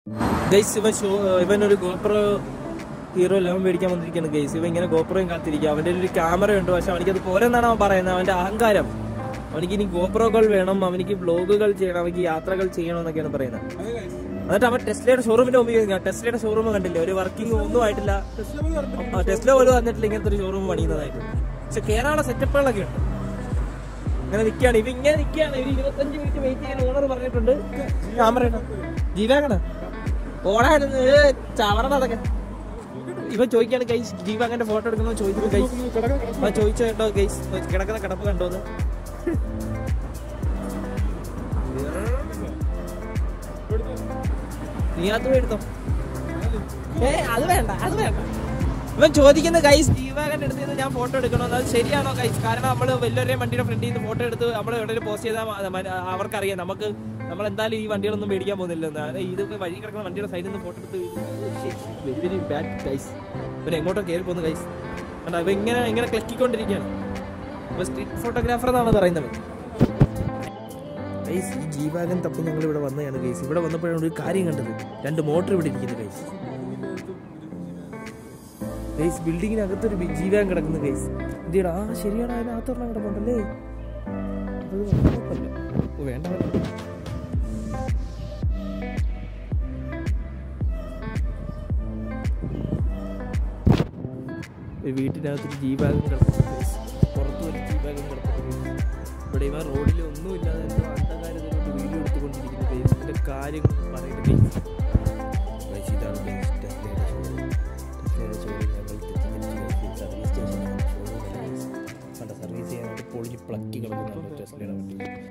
Guys ഇവൻ show ഇവൻ ഒരു ഗോപ്രോ ഹീറോ ലെവൻ മേടിക്കാൻ വന്നിരിക്കുകയാണ് ഗൈസ് ഇവൻ ഇങ്ങനെ ഗോപ്രോയും കാത്തിരിക്കുക അവന്റെ ഒരു ക്യാമറ ഉണ്ട് പക്ഷെ അവനിക്ക് അത് പോരെന്നാണ് അവൻ പറയുന്നത് അവന്റെ അഹങ്കാരം അവനിക്ക് ഇനി ഗോപ്രോകൾ വേണം അവനിക്ക് വ്ലോഗുകൾ ചെയ്യണം അവനിക്ക് യാത്രകൾ ചെയ്യണം എന്നൊക്കെയാണ് പറയുന്നത് എന്നിട്ട് അവൻ ടെസ്ലയുടെ ഷോറൂമിന്റെ മുമ്പിൽ ഞാൻ ടെസ്ലയുടെ ഷോറൂം കണ്ടില്ല ഒരു വർക്കിംഗ് ഒന്നും ആയിട്ടില്ല ആ, ടെസ്ല പോലും വന്നിട്ടില്ല ഇങ്ങനത്തെ ഒരു ഷോറൂം പണിയുന്നതായിട്ട് പക്ഷെ കേറാനുള്ള സെറ്റപ്പുകളൊക്കെ ഉണ്ട് ഇങ്ങനെ നിൽക്കുകയാണ് ഇവ ഇങ്ങനെ നിൽക്കുകയാണ് ഒരു ഇരുപത്തഞ്ച് മിനിറ്റ് വെയിറ്റ് ചെയ്യാൻ ഓണർ പറഞ്ഞിട്ടുണ്ട് ക്യാമറ ജീവാകണ ഓടായിരുന്നു ചവറണ അതൊക്കെ ഇവ ചോദിക്കാണ് ഗൈസ് ജീവാകന്റെ ഫോട്ടോ എടുക്കണോ ചോദിക്കുന്നു ഗൈസ് അവൻ ചോദിച്ചു കേട്ടോ ഗൈസ് കിടക്കുന്ന കിടപ്പ് കണ്ടോന്ന് നീ അത് പോയി എടുത്തോ ഏ അത് വേണ്ട അത് വേണ്ട ഇവൻ ചോദിക്കുന്ന ഗൈസ് ജീവാകന്റെ അടുത്ത് നിന്ന് ഞാൻ ഫോട്ടോ എടുക്കണോ അത് ശരിയാണോ ഗൈസ് കാരണം നമ്മൾ വലിയൊരു വണ്ടിയുടെ ഫ്രണ്ടിൽ നിന്ന് ഫോട്ടോ എടുത്ത് നമ്മൾ എവിടെയും പോസ്റ്റ് ചെയ്താൽ അവർക്കറിയാം നമുക്ക് നമ്മൾ എന്തായാലും ഈ വണ്ടികളൊന്നും മേടിക്കാൻ പോകുന്നില്ല ഇത് വഴി കിടക്കുന്ന വണ്ടിയുടെ സൈഡിൽ നിന്ന് ഫോട്ടോ എടുത്ത് വെരി വെരി ബാഡ് ഗൈസ് ഇവൻ എങ്ങോട്ടോ കയറി പോകുന്നു ഗൈസ് കണ്ടോ ഇവ ഇങ്ങനെ ഇങ്ങനെ ക്ലക്കിക്കൊണ്ടിരിക്കുകയാണ് ഇവ സ്ട്രീറ്റ് ഫോട്ടോഗ്രാഫർ എന്നാണ് പറയുന്നത് ഗൈസ് ഈ ജീവാഗൻ തപ്പി ഞങ്ങൾ ഇവിടെ വന്നതാണ് ഗൈസ് ഇവിടെ വന്നപ്പോഴാണ് ഒരു കാര്യം കണ്ടത് രണ്ട് മോട്ടർ ഇവിടെ ഇരിക്കുന്നു ഗൈസ് ഗൈസ് ബിൽഡിങ്ങിനകത്തൊരു ബി- ജീവാഗൻ കിടക്കുന്നു ഗൈസ് എന്തിയടാ ആ ശരിയാണ് അതിനകത്തൊരെണ്ണം കിടപ്പുണ്ടല്ലേ അത് കുഴപ്പമില്ല ഓ വേണ്ട വേണ്ട. ഒരു വീട്ടിനകത്തൊരു ജീവാഗം കിടക്കുന്നു ഗൈസ് പുറത്തു ഒരു ജീവാഗം കിടക്കുന്നു ഗൈസ് ഇവിടെ ഇവ റോഡിൽ ഒന്നുമില്ലാതെ എന്തോ അന്ധകാരത്തിലോട്ട് വീഡിയോ എടുത്തുകൊണ്ടിരിക്കുന്നു ഗൈസ് ഇതിന്റെ കാര്യങ്ങൾ പറയുന്നത് ഗൈസ് ഗൈസ് ഇതാണ് ഗൈസ് ടെസ്ലയുടെ ഷോറൂം ടെസ്ലയുടെ ഷോറൂം ഞങ്ങൾ തെറ്റിദ്ധരിച്ച് സർവീസ് സ്റ്റേഷനാണ് ഷോറൂം ഗൈസ് കണ്ട സർവീസ് ചെയ്യാനായിട്ട് പൊളിഞ്ഞ് പ്ലക്കി കിടക്കുന്നുണ്ട് ടെസ്ലയുടെ വണ്ടി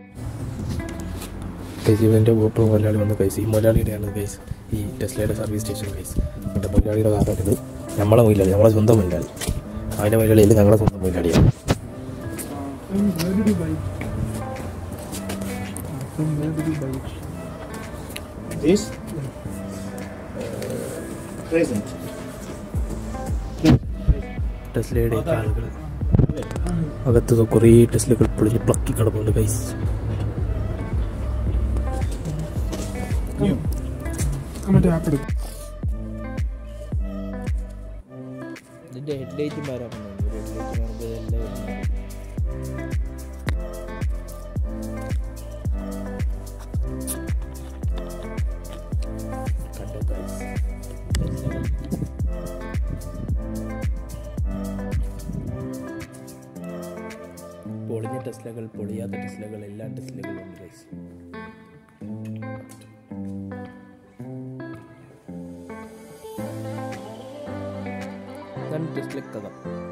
ഗൈസ് ഇവൻ്റെ ഗോപ്രോ മുതലാളി വന്ന് ഗൈസ് ഈ മുതലാളിയുടെയാണ് ഗൈസ് ഈ ടെസ്ലയുടെ സർവീസ് സ്റ്റേഷൻ ഗൈസ് എൻ്റെ മുതലാളിയുടെ കാരണം ഇത് നമ്മളെ മുതലാളി നമ്മളെ സ്വന്തം മുതലാളി അതിൻ്റെ മുതലാളിയിൽ ഞങ്ങളെ സ്വന്തം മുതലാളിയാണ് Where did you buy it? From where did you buy it? This present. ടെസ്ലയുടെ ആളുകൾ അകത്ത് കുറേ ടെസ്ലകൾ പൊളിഞ്ഞ് പ്ലക്കി കിടപ്പുണ്ട് ഗൈസ് New. മറ്റേ ആപ്പ് എടുക്കും ഇതിന്റെ ഹെഡ്ലൈറ്റ് മാറാൻ ഹെഡ്ലൈറ്റ് മാറുമ്പോൾ ഇതെല്ലാം കണ്ടോ ഗൈസ് പൊളിഞ്ഞ ടെസ്ലകൾ പൊളിയാത്ത ടെസ്ലകൾ എല്ലാ ടെസ്ലകളും ഉണ്ട് ഗൈസ് ഇതാണ് ടെസ്ല കഥ